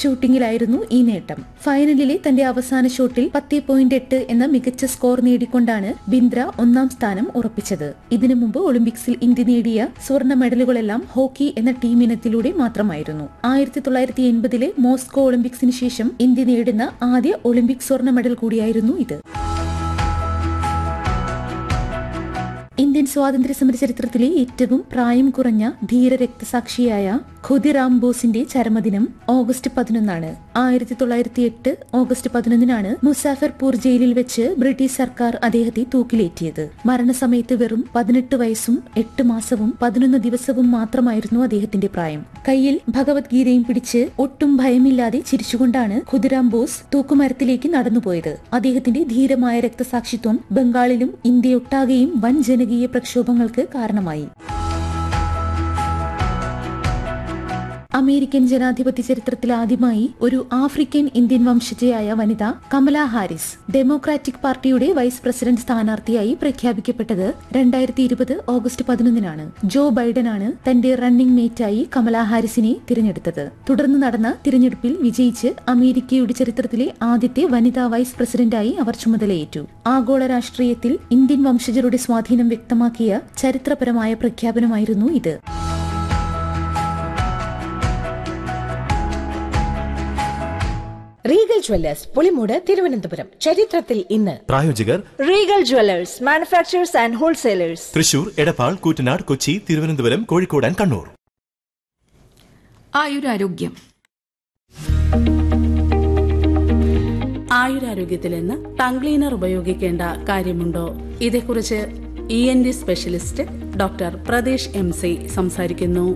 ഷൂട്ടിംഗിലായിരുന്നു ഈ നേട്ടം ഫൈനലിലെ തന്റെ അവസാന ഷോട്ടിൽ പത്ത് പോയിന്റ് എട്ട് എന്ന മികച്ച സ്കോർ നേടിക്കൊണ്ടാണ് ബിന്ദ്ര ഒന്നാം സ്ഥാനം ഉറപ്പിച്ചത് ഇതിനു മുമ്പ് ഒളിമ്പിക്സിൽ ഇന്ത്യ നേടിയ സ്വർണ്ണ മെഡലുകളെല്ലാം ഹോക്കി എന്ന ടീം ഇനത്തിലൂടെ മാത്രമായിരുന്നു ആയിരത്തി തൊള്ളായിരത്തി എൺപതിലെ മോസ്കോ ഒളിമ്പിക്സിന് ശേഷം ഇന്ത്യ നേടുന്ന ആദ്യ ഒളിമ്പിക് സ്വർണ്ണ മെഡൽ കൂടിയായിരുന്നു ഇത് ഇന്ത്യൻ സ്വാതന്ത്ര്യ സമര ചരിത്രത്തിലെ ഏറ്റവും പ്രായം കുറഞ്ഞ ധീര രക്തസാക്ഷിയായ ഖുദിറാം ബോസിന്റെ ചരമദിനം ഓഗസ്റ്റ് പതിനൊന്നാണ് ആയിരത്തി തൊള്ളായിരത്തി എട്ട് ഓഗസ്റ്റ് പതിനൊന്നിനാണ് മുസാഫർപൂർ ജയിലിൽ വെച്ച് ബ്രിട്ടീഷ് സർക്കാർ അദ്ദേഹത്തെ തൂക്കിലേറ്റിയത് മരണസമയത്ത് വെറും പതിനെട്ട് വയസ്സും എട്ട് മാസവും പതിനൊന്ന് ദിവസവും മാത്രമായിരുന്നു അദ്ദേഹത്തിന്റെ പ്രായം കയ്യിൽ ഭഗവത്ഗീതയും പിടിച്ച് ഒട്ടും ഭയമില്ലാതെ ചിരിച്ചുകൊണ്ടാണ് ഖുദിറാം ബോസ് തൂക്കുമരത്തിലേക്ക് നടന്നുപോയത് അദ്ദേഹത്തിന്റെ ധീരമായ രക്തസാക്ഷിത്വം ബംഗാളിലും ഇന്ത്യയൊട്ടാകെയും വൻ ജനകീയ പ്രക്ഷോഭങ്ങൾക്ക് കാരണമായി അമേരിക്കൻ ജനാധിപത്യ ചരിത്രത്തിൽ ആദ്യമായി ഒരു ആഫ്രിക്കൻ ഇന്ത്യൻ വംശജയായ വനിത കമല ഹാരിസ് ഡെമോക്രാറ്റിക് പാർട്ടിയുടെ വൈസ് പ്രസിഡന്റ് സ്ഥാനാർത്ഥിയായി പ്രഖ്യാപിക്കപ്പെട്ടത് രണ്ടായിരത്തി ഇരുപത് ഓഗസ്റ്റ് പതിനൊന്നിനാണ് ജോ ബൈഡനാണ് തന്റെ റണ്ണിംഗ് മേറ്റായി കമല ഹാരിസിനെ തിരഞ്ഞെടുത്തത് തുടർന്ന് നടന്ന തിരഞ്ഞെടുപ്പിൽ വിജയിച്ച് അമേരിക്കയുടെ ചരിത്രത്തിലെ ആദ്യത്തെ വനിതാ വൈസ് പ്രസിഡന്റായി അവർ ചുമതലയേറ്റു ആഗോള രാഷ്ട്രീയത്തിൽ ഇന്ത്യൻ വംശജരുടെ സ്വാധീനം വ്യക്തമാക്കിയ ചരിത്രപരമായ പ്രഖ്യാപനമായിരുന്നു ഇത് റീഗൽ ജ്വല്ലേഴ്സ് പുളിമൂട് തിരുവനന്തപുരം ചരിത്രത്തിൽ ഇന്ന് പ്രായോജകർ Regal jewellers manufacturers and wholesalers Thrissur Edappal Koottanad Kochi Thiruvananthapuram Kozhikode and Kannur ആയുരാരോഗ്യം ആയുരാരോഗ്യത്തിൽ നിന്ന് ടങ് ക്ലീനർ ഉപയോഗിക്കേണ്ട കാര്യമുണ്ടോ ഇതേക്കുറിച്ച് E N T specialist doctor Pradesh M C സംസാരിക്കുന്നു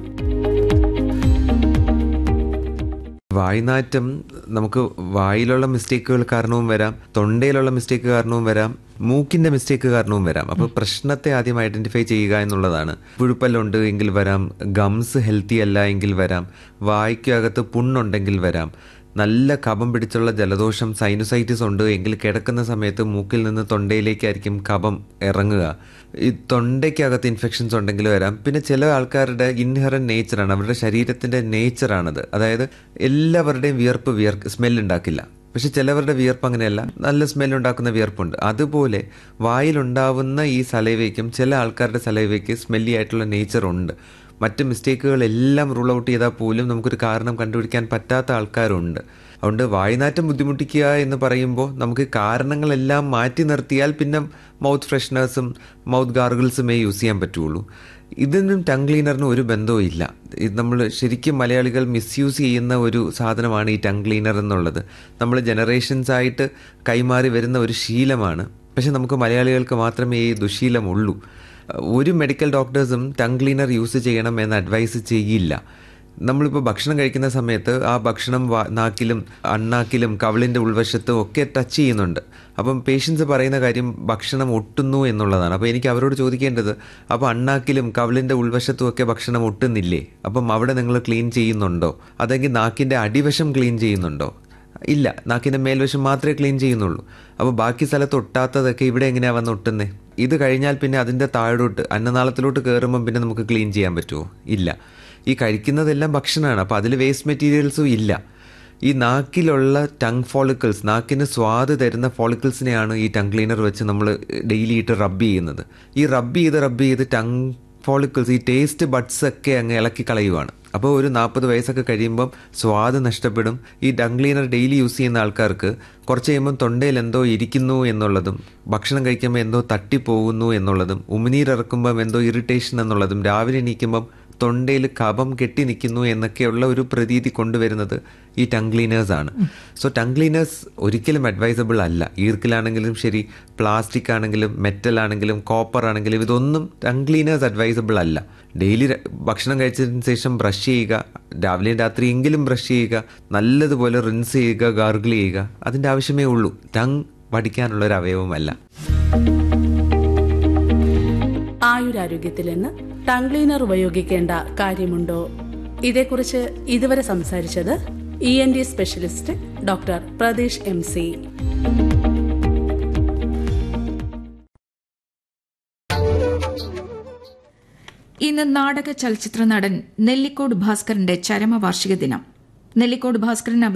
വായ്നാറ്റം നമുക്ക് വായിലുള്ള മിസ്റ്റേക്കുകൾ കാരണവും വരാം തൊണ്ടയിലുള്ള മിസ്റ്റേക്ക് കാരണവും വരാം മൂക്കിന്റെ മിസ്റ്റേക്ക് കാരണവും വരാം അപ്പോൾ പ്രശ്നത്തെ ആദ്യം ഐഡന്റിഫൈ ചെയ്യുക എന്നുള്ളതാണ് പുഴുപ്പല്ലുണ്ട് എങ്കിൽ വരാം ഗംസ് ഹെൽത്തി അല്ല എങ്കിൽ വരാം വായ്ക്കകത്ത് പുണ്ണുണ്ടെങ്കിൽ വരാം നല്ല കഫം പിടിച്ചുള്ള ജലദോഷം സൈനുസൈറ്റിസ് ഉണ്ട് എങ്കിൽ കിടക്കുന്ന സമയത്ത് മൂക്കിൽ നിന്ന് തൊണ്ടയിലേക്കായിരിക്കും കഫം ഇറങ്ങുക ഈ തൊണ്ടയ്ക്കകത്ത് ഇൻഫെക്ഷൻസ് ഉണ്ടെങ്കിൽ വരാം പിന്നെ ചില ആൾക്കാരുടെ ഇൻഹറൻ നേച്ചറാണ് അവരുടെ ശരീരത്തിന്റെ നേച്ചറാണത് അതായത് എല്ലാവരുടെയും വിയർപ്പ് വിയർക്ക് സ്മെല്ലുണ്ടാക്കില്ല പക്ഷെ ചിലവരുടെ വിയർപ്പ് അങ്ങനെയല്ല നല്ല സ്മെൽ ഉണ്ടാക്കുന്ന വിയർപ്പുണ്ട് അതുപോലെ വായിലുണ്ടാവുന്ന ഈ സലൈവയ്ക്കും ചില ആൾക്കാരുടെ സലൈവയ്ക്ക് സ്മെല്ലി ആയിട്ടുള്ള നേച്ചർ ഉണ്ട് മറ്റ് മിസ്റ്റേക്കുകളെല്ലാം റൂൾ ഔട്ട് ചെയ്താൽ പോലും നമുക്കൊരു കാരണം കണ്ടുപിടിക്കാൻ പറ്റാത്ത ആൾക്കാരുണ്ട് അതുകൊണ്ട് വായുനാറ്റം ബുദ്ധിമുട്ടിക്കുക എന്ന് പറയുമ്പോൾ നമുക്ക് കാരണങ്ങളെല്ലാം മാറ്റി നിർത്തിയാൽ പിന്നെ മൗത്ത് ഫ്രഷ്നേഴ്സും മൗത്ത് ഗാർഗിൾസുമേ യൂസ് ചെയ്യാൻ പറ്റുള്ളൂ ഇതിനും ടങ് ക്ലീനറിനും ഒരു ബന്ധവും ഇല്ല ഇത് നമ്മൾ ശരിക്കും മലയാളികൾ മിസ്യൂസ് ചെയ്യുന്ന ഒരു സാധനമാണ് ഈ ടങ് ക്ലീനർ എന്നുള്ളത് നമ്മൾ ജനറേഷൻസ് ആയിട്ട് കൈമാറി വരുന്ന ഒരു ശീലമാണ് പക്ഷെ നമുക്ക് മലയാളികൾക്ക് മാത്രമേ ഈ ദുശീലമുള്ളൂ ഒരു മെഡിക്കൽ ഡോക്ടേഴ്സും ടങ് ക്ലീനർ യൂസ് ചെയ്യണം എന്ന് അഡ്വൈസ് ചെയ്യില്ല നമ്മളിപ്പോൾ ഭക്ഷണം കഴിക്കുന്ന സമയത്ത് ആ ഭക്ഷണം നാക്കിലും അണ്ണാക്കിലും കവിളിൻ്റെ ഉൾവശത്തും ഒക്കെ ടച്ച് ചെയ്യുന്നുണ്ട് അപ്പം പേഷ്യൻസ് പറയുന്ന കാര്യം ഭക്ഷണം ഒട്ടുന്നു എന്നുള്ളതാണ് അപ്പോൾ എനിക്ക് അവരോട് ചോദിക്കേണ്ടത് അപ്പോൾ അണ്ണാക്കിലും കവിളിൻ്റെ ഉൾവശത്തും ഒക്കെ ഭക്ഷണം ഒട്ടുന്നില്ലേ അപ്പം അവിടെ നിങ്ങൾ ക്ലീൻ ചെയ്യുന്നുണ്ടോ അതെങ്കിൽ നാക്കിൻ്റെ അടിവശം ക്ലീൻ ചെയ്യുന്നുണ്ടോ ഇല്ല നാക്കിൻ്റെ മേൽവശം മാത്രമേ ക്ലീൻ ചെയ്യുന്നുള്ളൂ അപ്പോൾ ബാക്കി സ്ഥലത്ത് ഒട്ടാത്തതൊക്കെ ഇവിടെ എങ്ങനെയാണ് വന്ന് ഒട്ടുന്നേ ഇത് കഴിഞ്ഞാൽ പിന്നെ അതിൻ്റെ താഴോട്ട് അന്നനാളത്തിലോട്ട് കയറുമ്പം പിന്നെ നമുക്ക് ക്ലീൻ ചെയ്യാൻ പറ്റുമോ ഇല്ല ഈ കഴിക്കുന്നതെല്ലാം ഭക്ഷണമാണ് അപ്പോൾ അതിൽ വേസ്റ്റ് മെറ്റീരിയൽസും ഇല്ല ഈ നാക്കിലുള്ള ടങ് ഫോളിക്കിൾസ് നാക്കിന് സ്വാദ് തരുന്ന ഫോളിക്കിൾസിനെയാണ് ഈ ടങ് ക്ലീനർ വെച്ച് നമ്മൾ ഡെയിലി ഇട്ട് റബ്ബ് ചെയ്യുന്നത് ഈ റബ്ബ് ചെയ്ത് റബ്ബ് ചെയ്ത് ടങ് ഫോളിക്കിൾസ് ഈ ടേസ്റ്റ് ബഡ്സ് ഒക്കെ അങ്ങ് ഇളക്കി കളയുവാണ് അപ്പോൾ ഒരു നാൽപ്പത് വയസ്സൊക്കെ കഴിയുമ്പം സ്വാദ് നഷ്ടപ്പെടും ഈ ടങ് ക്ലീനർ ഡെയിലി യൂസ് ചെയ്യുന്ന ആൾക്കാർക്ക് കുറച്ച് കഴിയുമ്പം തൊണ്ടയിൽ എന്തോ ഇരിക്കുന്നു എന്നുള്ളതും ഭക്ഷണം കഴിക്കുമ്പോൾ എന്തോ തട്ടിപ്പോകുന്നു എന്നുള്ളതും ഉമിനീരിറക്കുമ്പം എന്തോ ഇറിറ്റേഷൻ എന്നുള്ളതും രാവിലെ എണീക്കുമ്പം തൊണ്ടയിൽ കഫം കെട്ടി നിൽക്കുന്നു എന്നൊക്കെയുള്ള ഒരു പ്രതീതി കൊണ്ടുവരുന്നത് ഈ ടങ് ക്ലീനേഴ്സ് ആണ് സോ ടങ് ക്ലീനേഴ്സ് ഒരിക്കലും അഡ്വൈസബിൾ അല്ല ഈർക്കിലാണെങ്കിലും ശരി പ്ലാസ്റ്റിക് ആണെങ്കിലും മെറ്റൽ ആണെങ്കിലും കോപ്പർ ആണെങ്കിലും ഇതൊന്നും ടങ് ക്ലീനേഴ്സ് അഡ്വൈസബിൾ അല്ല ഡെയിലി ഭക്ഷണം കഴിച്ചതിന് ശേഷം ബ്രഷ് ചെയ്യുക രാവിലെയും രാത്രിയെങ്കിലും ബ്രഷ് ചെയ്യുക നല്ലതുപോലെ റിൻസ് ചെയ്യുക ഗാർഗിൾ ചെയ്യുക അതിൻ്റെ ആവശ്യമേ ഉള്ളൂ ടങ് പഠിക്കാനുള്ള ഒരു അവയവമല്ല ആയുരാരോഗ്യത്തിൽ നിന്ന് ടങ് ക്ലീനർ ഉപയോഗിക്കേണ്ട കാര്യമുണ്ടോ ഇതേക്കുറിച്ച് ഇതുവരെ സംസാരിച്ചത് E N T specialist doctor Prateesh M C ഇന്ന് നാടക ചലച്ചിത്ര നടൻ നെല്ലിക്കോട് ഭാസ്കരന്റെ ചരമവാർഷിക ദിനം നെല്ലിക്കോട് ഭാസ്കരൻ